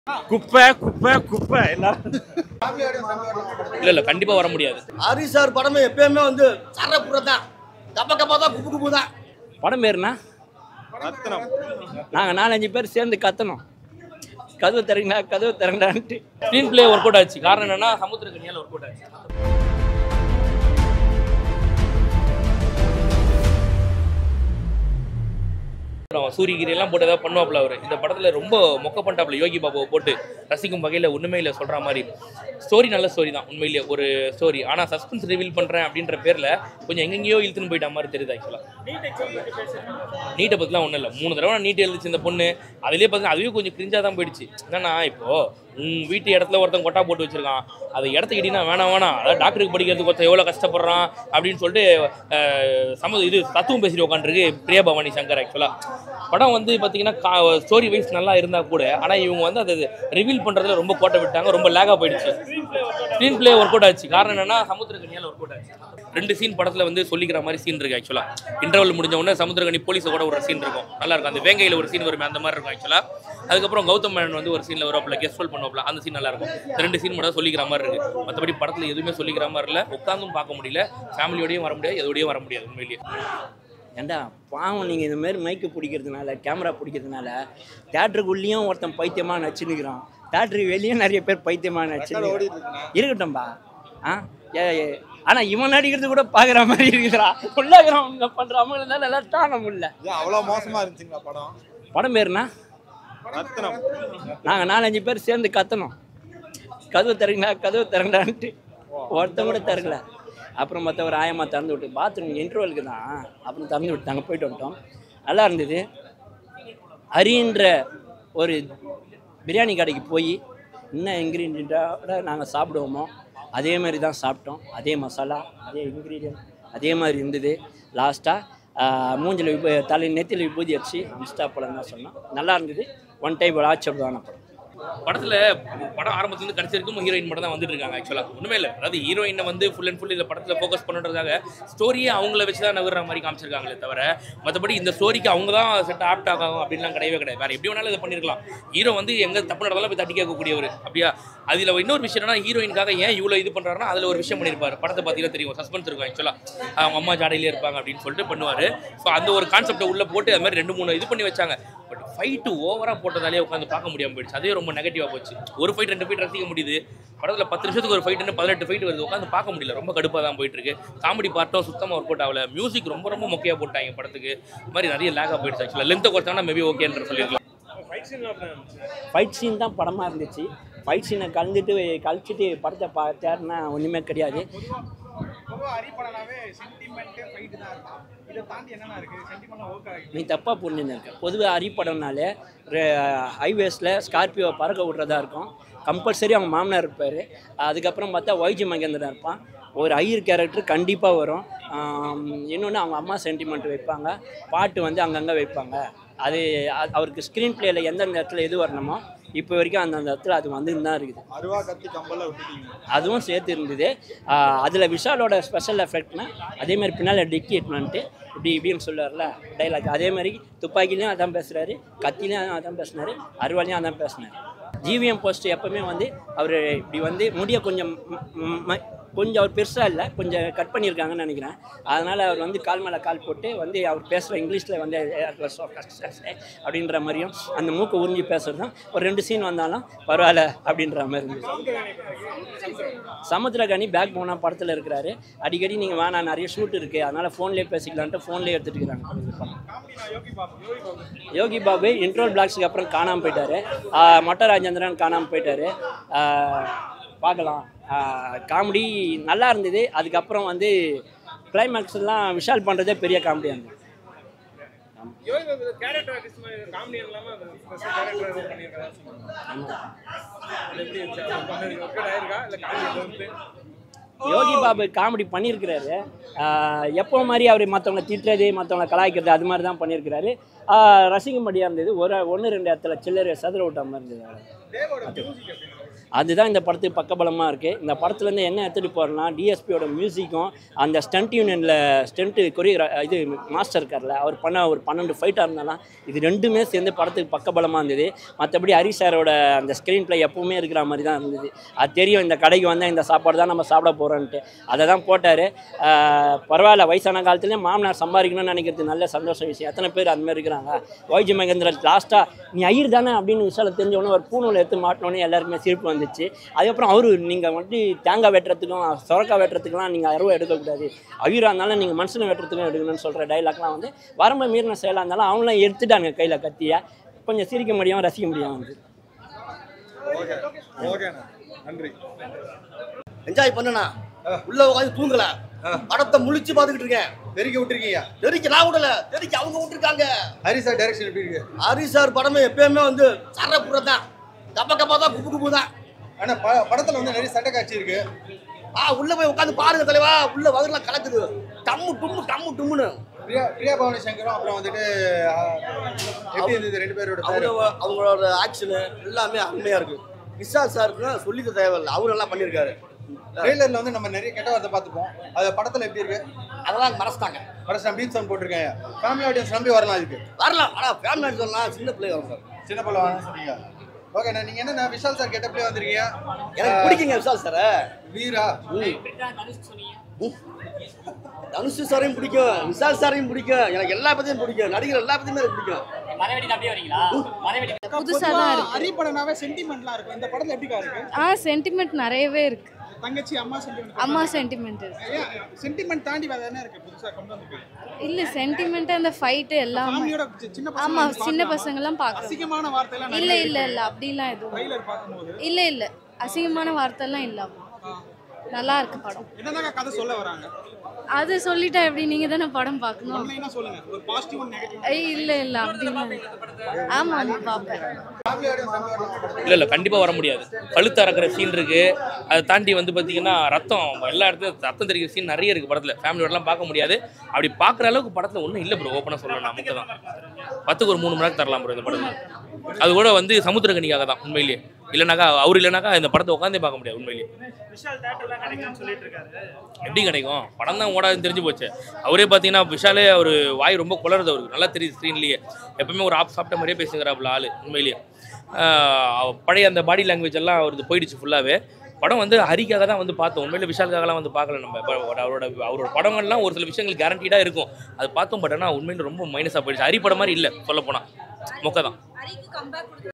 குப்பை குப்பை குப்பை எல்லாரும் இல்ல இல்ல கண்டிப்பா வர முடியாது ஹரி சார் படமே எப்பயுமே வந்து சரப்புற தான் கப்ப கப்பா தான் குப்பு குப்பு தான் படம் பேருனா நாங்கள் நாலஞ்சு பேர் சேர்ந்து கத்தணும் கதவு திறங்கடா கதவு திறங்கடான்ட்டு ஸ்க்ரீன் பிளே ஒர்க் அவுட் ஆச்சு காரணம் என்னன்னா சமுத்திர கனியால் ஒர்க் அவுட் ஆச்சு அவன் சூரியகிரி எல்லாம் போட்டு ஏதாவது பண்ணுவாப்ல அவர் இந்த படத்துல ரொம்ப மொக்க பண்ணிட்டாப்ல யோகி பாபுவை போட்டு ரசிக்கும் வகையில உண்மையில சொல்ற மாதிரி ஸ்டோரி நல்ல ஸ்டோரி தான் உண்மையிலேயே ஒரு ஸ்டோரி ஆனா சஸ்பென்ஸ் ரிவீல் பண்றேன் அப்படின்ற பேர்ல கொஞ்சம் எங்கெங்கேயோ இழுத்துன்னு போயிட்ட மாதிரி தெரியுது ஆக்சுவலா நீட்டை பற்றிலாம் ஒன்றும் இல்லை மூணு தடவை நான் நீட் எழுதிச்சு இந்த பொண்ணு அதுலேயே பார்த்தீங்கன்னா அதுவே கொஞ்சம் கிரிஞ்சாக தான் போயிடுச்சு என்னன்னா இப்போ உன் வீட்டு இடத்துல ஒருத்தன் கொட்டா போட்டு வச்சிருக்கான் அதை இடத்துக்கு இடினா வேணாம் வேணாம் அதாவது டாக்டருக்கு படிக்கிறதுக்கு ஒருத்தன் எவ்வளோ கஷ்டப்படுறான் அப்படின்னு சொல்லிட்டு அஹ், சம இது தத்துவம் பேசிட்டு உட்காந்துருக்கு பிரியா பவானி சங்கர் ஆக்சுவலாக படம் வந்து பார்த்தீங்கன்னா ஸ்டோரி வைஸ் நல்லா இருந்தால் கூட ஆனால் இவங்க வந்து அதை ரிவீல் பண்ணுறதுல ரொம்ப கோட்டை விட்டாங்க ரொம்ப லேகாக போயிடுச்சு ஸ்க்ரீன் பிளே ஒர்க் அவுட் ஆச்சு காரணம் என்னன்னா சமுத்திரக்கனியால் ஒர்க் அவுட் ஆச்சு ரெண்டு சீன் படத்தில் வந்து சொல்லிக்கிற மாதிரி சீன் இருக்கு ஆக்சுவலாக இன்டர்வல் முடிஞ்ச உடனே சமுத்திரகனி போலீஸை கூட ஒரு சீன் இருக்கும் நல்லா இருக்கும் அந்த வேங்கையில் ஒரு சீன் வருமே அந்த மாதிரி இருக்கும் ஆக்சுவலாக அதுக்கப்புறம் கௌதம் மேனன் வந்து ஒரு சீனில் வருவாப்ல கெஸ்ட் ரோல் பண்ணுவாப்ல அந்த சீன் நல்லா இருக்கும் இந்த ரெண்டு சீன் மட்டும் சொல்லிக்கிற மாதிரி இருக்கு மற்றபடி படத்தில் எதுவுமே சொல்லிக்கிற மாதிரி இல்லை உட்காந்தும் பார்க்க முடியல ஃபேமிலியோடயும் வர முடியாது எதோடயும் வர முடியாது உண்மையிலேயே ஏண்டா பாவம் நீங்கள் இந்த மாதிரி மைக்கு பிடிக்கிறதுனால கேமரா பிடிக்கிறதுனால தேட்டருக்குள்ளேயும் ஒருத்தன் பைத்தியமாக நச்சுன்னுக்கிறான் தேட்டருக்கு வெளியே நிறைய பேர் பைத்தியமாக நச்சுன்னு இருக்கட்டும்பா ஆ ஏ ஆனால் இவன் நடிக்கிறது கூட பார்க்குற மாதிரி இருக்குதுடா உள்ளாகிறவங்க பண்ணுறவங்க இருந்தால் நல்லா தாங்க முடியல ஏன் அவ்வளோ மோசமா இருந்துச்சுங்களா படம் படம் பேருனா ரத்னம் நாங்கள் நாலஞ்சு பேர் சேர்ந்து கத்தணும் கதவு திறங்கடா கதவு திறங்கடான்ட்டு ஒருத்தன் கூட திறக்கல அப்புறம் மற்ற ஒரு ஆயமா திறந்து விட்டு பாத்ரூம் இன்டர்வலுக்கு தான் அப்புறம் திறந்து விட்டாங்க போயிட்டு வந்துட்டோம் நல்லா இருந்தது ஹரின்ற ஒரு பிரியாணி கடைக்கு போய் என்ன இன்க்ரீடியண்ட்டோட நாங்கள் சாப்பிடுவோமோ அதே மாதிரி தான் சாப்பிட்டோம் அதே மசாலா அதே இன்க்ரீடியன்ட் அதே மாதிரி இருந்தது லாஸ்ட்டாக மூஞ்சில் விபூ தலை நெத்தியில் விபூதி அடிச்சு அம்ஸ்டா படம் தான் சொன்னோம் நல்லா இருந்தது ஒன் டைம் வாட்சப்டான படம் படத்துல படம் ஆரம்பத்துல இருந்து கடைசி வரைக்கும் ஹீரோயின் மட்டும் தான் வந்துட்டு இருக்காங்க ஆக்சுவலா ஒண்ணுமே இல்லை அதாவது ஹீரோயினை வந்து ஃபுல் அண்ட் ஃபுல் இந்த படத்துல ஃபோக்கஸ் பண்ணுறதுக்காக ஸ்டோரியே அவங்கள வச்சு தான் நகர்ற மாதிரி காமிச்சிருக்காங்களே தவிர மற்றபடி இந்த ஸ்டோரிக்கு அவங்க தான் செட் ஆப்ட் ஆகும் அப்படின்லாம் கிடையவே கிடையாது வேற எப்படி வேணாலும் இதை பண்ணிருக்கலாம் ஹீரோ வந்து எங்க தப்பு நடந்தாலும் போய் தட்டி கேட்கக்கூடியவர் அப்படியா அதுல இன்னொரு விஷயம் என்னன்னா ஹீரோயினுக்காக ஏன் இவ்வளோ இது பண்றாருன்னா அதுல ஒரு விஷயம் பண்ணியிருப்பாரு படத்தை பார்த்தீங்கன்னா தெரியும் சஸ்பென்ஸ் இருக்கும் ஆக்சுவலா அவங்க அம்மா ஜாடையிலே இருப்பாங்க அப்படின்னு சொல்லிட்டு பண்ணுவாரு ஸோ அந்த ஒரு கான்செப்டை உள்ள போட்டு அது மாதிரி ரெண்டு மூணு இது பண்ணி வச்சாங்க பட் ஃபைட்டு ஓவராக போட்டதாலே உட்காந்து பார்க்க முடியாம போயிடுச்சு அதே ரொம்ப நெகட்டிவாக போச்சு ஒரு ஃபைட் ரெண்டு ஃபைட் ரசிக்க முடியுது படத்தில் பத்து நிமிஷத்துக்கு ஒரு ஃபைட்டுன்னு பதினெட்டு ஃபைட் வருது உட்காந்து பார்க்க முடியல ரொம்ப கடுப்பாக தான் போயிட்டு இருக்கு காமெடி பார்ட்டும் சுத்தமாக ஒர்க் அவுட் ஆகல மியூசிக் ரொம்ப ரொம்ப மொக்கையாக போட்டாங்க படத்துக்கு இந்த மாதிரி நிறைய லேக்காக போயிடுச்சு ஆக்சுவலாக லென்த்தை குறைச்சாங்கன்னா மேபி ஓகேன்ற சொல்லியிருக்கலாம் ஃபைட் சீன் தான் படமாக இருந்துச்சு ஃபைட் சீனை கலந்துட்டு கழிச்சிட்டு படத்தை பார்த்தாருன்னா ஒன்றுமே கிடையாது பொதுவாக ஹரி படம்னாவே சென்டிமெண்ட் ஃபைட்டு தான் இருக்கும் இதை தாண்டி என்னென்ன இருக்கு சென்டிமெண்ட்லாம் ஒர்க் ஆகுது நீ தப்பாக புரிஞ்சுருக்க பொதுவாக அரிப்படம்னாலே ஹைவேஸில் ஸ்கார்பியோ பறக்க விட்றதா இருக்கும் கம்பல்சரி அவங்க மாமனார் இருப்பார் அதுக்கப்புறம் பார்த்தா ஒய்ஜி மகேந்திரன் இருப்பான் ஒரு ஐயர் கேரக்டர் கண்டிப்பாக வரும் இன்னொன்று அவங்க அம்மா சென்டிமெண்ட் வைப்பாங்க பாட்டு வந்து அங்கங்கே வைப்பாங்க அது அ- அவருக்கு ஸ்க்ரீன் பிளேயில் எந்தெந்த இடத்துல எது வரணுமோ இப்போ வரைக்கும் அந்தந்த இடத்துல அது வந்துன்னு தான் இருக்குது அருவா கத்தி கம்பல்ல விட்டுட்டீங்க அதுவும் சேர்த்து இருந்தது அதில் விஷாலோட ஸ்பெஷல் எஃபெக்ட்னா அதே மாதிரி பின்னால் டிக்கி எட்மெண்ட்டு இப்படி இப்படின்னு சொல்லுவார்ல டைலாக் அதே மாதிரி துப்பாக்கிலையும் அதான் பேசுகிறாரு கத்திலையும் அதான் பேசினாரு அருவாலையும் அதான் பேசினார் ஜிவிஎம் போஸ்ட் எப்பவுமே வந்து அவர் இப்படி வந்து முடிய கொஞ்சம் ம- ம- ம- கொஞ்சம் அவர் பெருசாக இல்லை கொஞ்சம் கட் பண்ணியிருக்காங்கன்னு நினைக்கிறேன் அதனால் அவர் வந்து கால் மேலே கால் போட்டு வந்து அவர் பேசுகிற இங்கிலீஷில் வந்து அப்படின்ற மாதிரியும் அந்த மூக்கை உறிஞ்சி பேசுகிறதும் ஒரு ரெண்டு சீன் வந்தாலும் பரவாயில்ல அப்படின்ற மாதிரி இருந்துச்சு சமுத்திரகனி பேக் போனா படத்தில் இருக்கிறாரு அடிக்கடி நீங்கள் வேணாம் நிறைய ஷூட் இருக்குது அதனால் ஃபோன்லேயே பேசிக்கலான்ட்டு ஃபோன்லேயே எடுத்துட்டு இருக்கிறாங்க யோகி பாபு இன்ட்ரோல் பிளாக்ஸுக்கு அப்புறம் காணாமல் போயிட்டாரு ஆஹ் மொட்டை ராஜேந்திரன் காணாமல் போயிட்டாரு ஆஹ் பார்க்கலாம் காமெடி நல்லா இருந்தது அதுக்கப்புறம் வந்து கிளைமேக்ஸ் எல்லாம் விஷால் பண்ணுறதே பெரிய காமெடியாக இருந்தது கேரக்டர் ஆர்டிஸ்ட் காமெடி இல்லாம ஸ்பெஷல் கேரக்டர் எதுவும் பண்ணியிருக்கா அது எப்படி இருந்துச்சு அது பண்ணது ஒர்க் ஆயிருக்கா இல்லை காமெடி வந்து யோகி பாபு காமெடி பண்ணியிருக்கிறாரு ஆஹ் எப்போ மாதிரி அவர் மற்றவங்க திட்டுறது மற்றவங்க கலாய்க்கிறது அது மாதிரி தான் பண்ணியிருக்கிறாரு ஆஹ் ரசிக்கும்படியாக இருந்தது ஒரு ஒன்று ரெண்டு இடத்துல சில்லறை சதுர விட்ட மாதிரி இருந்தது அவ்வளவுதான். தேவோட மியூசிக் எப்படி அதுதான் இந்த படத்துக்கு பக்கபலமாக இருக்குது இந்த படத்துலேருந்து என்ன எடுத்துகிட்டு போகிறோம்னா டிஎஸ்பியோட மியூசிக்கும் அந்த ஸ்டண்ட் யூனியனில் ஸ்டண்ட்டு கொரியோகிரா இது மாஸ்டர் இருக்கார்ல அவர் பண்ண ஒரு பன்னெண்டு ஃபைட்டாக இருந்தாலும் இது ரெண்டுமே சேர்ந்து படத்துக்கு பக்கபலமாக இருந்தது மற்றபடி ஹரி சாரோட அந்த ஸ்க்ரீன் ப்ளே எப்பவுமே இருக்கிற மாதிரி தான் இருந்தது அது தெரியும் இந்த கடைக்கு வந்தால் இந்த சாப்பாடு தான் நம்ம சாப்பிட போகிறோன்ட்டு அதை தான் போட்டார் பரவாயில்ல வயசான காலத்துலேயே மாமனார் சம்பாதிக்கணும்னு நினைக்கிறது நல்ல சந்தோஷ விஷயம் எத்தனை பேர் அந்த மாதிரி இருக்கிறாங்க வைஜி மகேந்திரன் லாஸ்ட்டாக நீ ஐயர் தானே அப்படின்னு விஷயம் தெரிஞ்சவொடனே ஒரு பூணூல் எடுத்து மாட்டினோடனே எல்லாருக்குமே சிரிப்பு வந்துச்சு அதுக்கப்புறம் அவரு நீங்கள் வந்து தேங்காய் வெட்டுறதுக்கும் சுரக்காய் வெட்டுறதுக்குலாம் நீங்கள் அறுவை எடுக்கக்கூடாது ஐயராக இருந்தாலும் நீங்கள் மனுஷனை வெட்டுறதுக்கும் எடுக்கணும்னு சொல்கிற டைலாக்லாம் வந்து வரம்பு மீறின செயலாக இருந்தாலும் அவங்களாம் எடுத்துட்டாங்க கையில் கத்தியை கொஞ்சம் சிரிக்க முடியும் ரசிக்க முடியும் வந்து ஓகே ஓகேண்ணா நன்றி என்ஜாய் பண்ணனா உள்ள உட்காந்து தூங்கல படத்தை முழிச்சு பார்த்துக்கிட்டு இருக்கேன் பெருக்கி விட்டுருக்கீங்க தெரிக்க நான் விடல தெரிக்க அவங்க விட்டுருக்காங்க ஹரி சார் டைரக்ஷன் எப்படி இருக்கு ஹரி சார் படமே எப்பயுமே வந்து சரப்புற தான் கப்ப கப்பா தான் குப்பு குப்பு தான் ஆனா ப படத்துல வந்து நிறைய சண்டை காட்சி இருக்கு ஆ உள்ள போய் உட்காந்து பாருங்க தலைவா உள்ள வகுலாம் கலக்குது டம்மு டும்மு டம்மு டும்முன்னு பிரியா பிரியா பவானி சங்கரும் அப்புறம் வந்துட்டு ஆ, எப்படி இருந்தது ரெண்டு பேரோட பேரு அவங்க அவங்களோட ஆக்ஷனு எல்லாமே அருமையா இருக்கு விஷால் சாருக்கு சொல்லிக்க தேவையில்லை அவரு நல்லா பண்ணியிருக்காரு ட்ரெய்லர்ல வந்து நம்ம நிறைய கெட்ட வார்த்தை பார்த்துப்போம் அது படத்துல எப்படி இருக்கு அதெல்லாம் மறைச்சிட்டாங்க படம் பீட் சவுண்ட் போட்டிருக்கேன் ஃபேமிலி ஆடியன்ஸ் நம்பி வரலாம் இதுக்கு வரலாம் ஆனால் ஃபேமிலி சொல்லலாம் சின்ன பிள்ளை வரும் சார் சின்ன படம் வாங்க சொன்னீங்க ஓகேண்ணா நீங்க என்ன விஷால் சார் கெட்டப்லேயே வந்திருக்கீங்க எனக்கு பிடிக்குங்க விஷால் சாரை வீரா தனுஷ் சாரையும் பிடிக்கும் விஷால் சாரையும் பிடிக்கும் எனக்கு எல்லா பத்தியும் பிடிக்கும் நடிகர் எல்லா பத்தியுமே எனக்கு பிடிக்கும் புதுசா தான் இருக்கு ஹரி படம்னாவே சென்டிமெண்ட்லாம் இருக்கும் இந்த படத்துல எப்படிக்கா இருக்கு ஆ சென்டிமெண்ட் நிறையவே இருக்கு தங்கச்சி அம்மா சென்டிமெண்ட் அம்மா சென்டிமெண்ட் இருக்கு சென்டிமெண்ட் தாண்டி வேற என்ன இருக்கு புதுசா கொண்டு வந்திருக்கு இல்ல சென்டிமெண்ட் அந்த ஃபைட் எல்லாமே ஃபேமிலியோட சின்ன பசங்க ஆமா வந்து சின்ன பார்க்கலாம். பசங்க எல்லாம் பார்க்கலாம் அசிங்கமான வார்த்தையெல்லாம் இல்ல இல்ல இல்ல அப்படிலாம் எதுவும் ட்ரைலர் பார்க்கும்போது இல்ல இல்ல அசிங்கமான வார்த்தை எல்லாம் இல்லாம நல்லா இருக்கு படம் என்னதான் கதை சொல்ல வராங்க அது சொல்லிட்டா எப்படி நீங்க தானே படம் பார்க்கணும் ஒன்லைனா சொல்லுங்க ஒரு பாசிட்டிவ் நெகட்டிவ் ஐய், இல்ல இல்ல அப்படிலாம் இல்ல. ஆமா நான் பார்ப்பேன் ஃபேமிலி ஆடியன்ஸ் நம்பி வரலாம் இல்லை இல்லை கண்டிப்பாக வர முடியாது கழுத்து அறக்கிற சீன் இருக்குது அதை தாண்டி வந்து பார்த்தீங்கன்னா ரத்தம் எல்லா இடத்துலையும் ரத்தம் தெரிக்கிற சீன் நிறைய இருக்குது படத்தில் ஃபேமிலியோடலாம் பார்க்க முடியாது அப்படி பார்க்குற அளவுக்கு படத்தில் ஒன்றும் இல்லை ப்ரோ ஓப்பனாக சொல்லலாம் நமக்கு தான் பத்துக்கு ஒரு மூணு மணி நேரம் தரலாம் ப்ரோ இந்த படத்தில் அது கூட வந்து சமுத்திரகனிக்காக தான் உண்மையிலேயே இல்லைனாக்கா அவர் இல்லைனாக்கா இந்த படத்தை உட்காந்தே பார்க்க முடியாது உண்மையிலேயே எப்படி கிடைக்கும் படம் தான் ஓடாதுன்னு தெரிஞ்சு போச்சு அவரே பார்த்தீங்கன்னா விஷாலே அவர் வாய் ரொம்ப குளருது அவருக்கு நல்லா தெரியுது ஸ்க்ரீன்லேயே எப்பவுமே ஒரு ஆப் சாப்பிட்ட மாதிரியே பேசுகிறாப்புல ஆள் உண்மையிலேயே ஆஹ் பழைய அந்த பாடி லாங்குவேஜ் எல்லாம் அவரது போயிடுச்சு ஃபுல்லாகவே படம் வந்து ஹரிக்காக தான் வந்து பார்த்தோம் உண்மையில விஷாலுக்காகலாம் வந்து பார்க்கல நம்ம இப்ப அவரோட அவரோட படங்கள்லாம் ஒரு சில விஷயங்கள் கேரண்டீடாக இருக்கும் அது பார்த்தோம் பட் ஆனால் உண்மையில ரொம்ப மைனஸாக போயிடுச்சு ஹரி படம் மாதிரி இல்லை சொல்லப்போனால் மொக்க தான் ஹரிக்கு கம்பேக் கொடுக்குற